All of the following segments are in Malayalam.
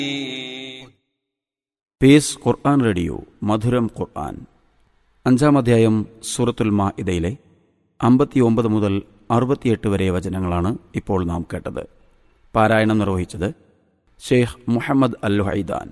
പേസ് ഖുർആൻ റേഡിയോ മധുരം ഖുർആൻ അഞ്ചാം അധ്യായം സൂറത്തുൽ മാഇദയിലെ അമ്പത്തിയൊമ്പത് മുതൽ അറുപത്തിയെട്ട് വരെ വചനങ്ങളാണ് ഇപ്പോൾ നാം കേട്ടത് പാരായണം നിർവഹിച്ചത് ഷെയ്ഖ് മുഹമ്മദ് അൽ ഹൈദാൻ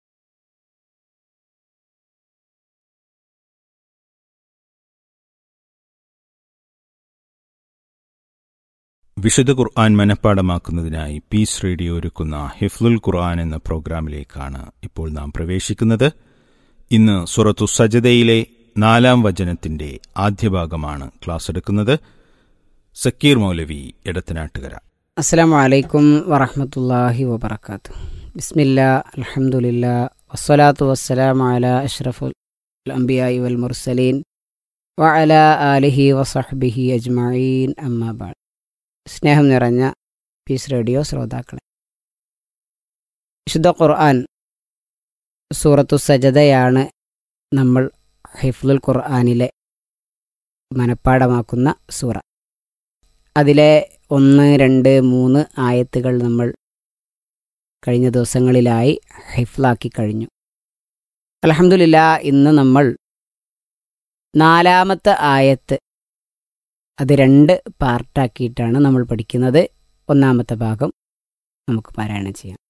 വിശുദ്ധ ഖുർആൻ മനഃപ്പാടമാക്കുന്നതിനായി പീസ് റേഡിയോ ഒരുക്കുന്ന ഹിഫ്ലുൽ ഖുർആൻ എന്ന പ്രോഗ്രാമിലേക്കാണ് ഇപ്പോൾ നാം പ്രവേശിക്കുന്നത് ഇന്ന് സുറത്തു സജദയിലെ നാലാം വചനത്തിന്റെ ആദ്യ ഭാഗമാണ് ക്ലാസ് എടുക്കുന്നത് സക്കീർ മൗലവി എടത്തനാട്ടുകര അസ്സാം വലൈക്കും വറഹമത്തല്ലാഹി വബർക്കാത്തു ബിസ്മില്ല അലഹമുല്ല വസ്സലാത്തു വസ്സലാം അല അഷ്റഫുൽ അംബിയായി വൽ മുർസലീൻ വഅല ആലിഹി വസഹ്ബിഹി അജ്മഈൻ അമ്മാബാൾ സ്നേഹം നിറഞ്ഞ പീസ് റേഡിയോ ശ്രോതാക്കളെ വിശുദ്ധ ഖുർആൻ സൂറത്തു സജദയാണ് നമ്മൾ ഹിഫ്ലുൽ ഖുർആനിലെ മനഃപ്പാടമാക്കുന്ന സൂറ അതിലെ ഒന്ന് രണ്ട് മൂന്ന് ആയത്തുകൾ നമ്മൾ കഴിഞ്ഞ ദിവസങ്ങളിലായി ഹിഫ്ലാക്കി കഴിഞ്ഞു അലഹമുല്ല ഇന്ന് നമ്മൾ നാലാമത്തെ ആയത്ത് അത് രണ്ട് പാർട്ടാക്കിയിട്ടാണ് നമ്മൾ പഠിക്കുന്നത് ഒന്നാമത്തെ ഭാഗം നമുക്ക് പാരായണം ചെയ്യാം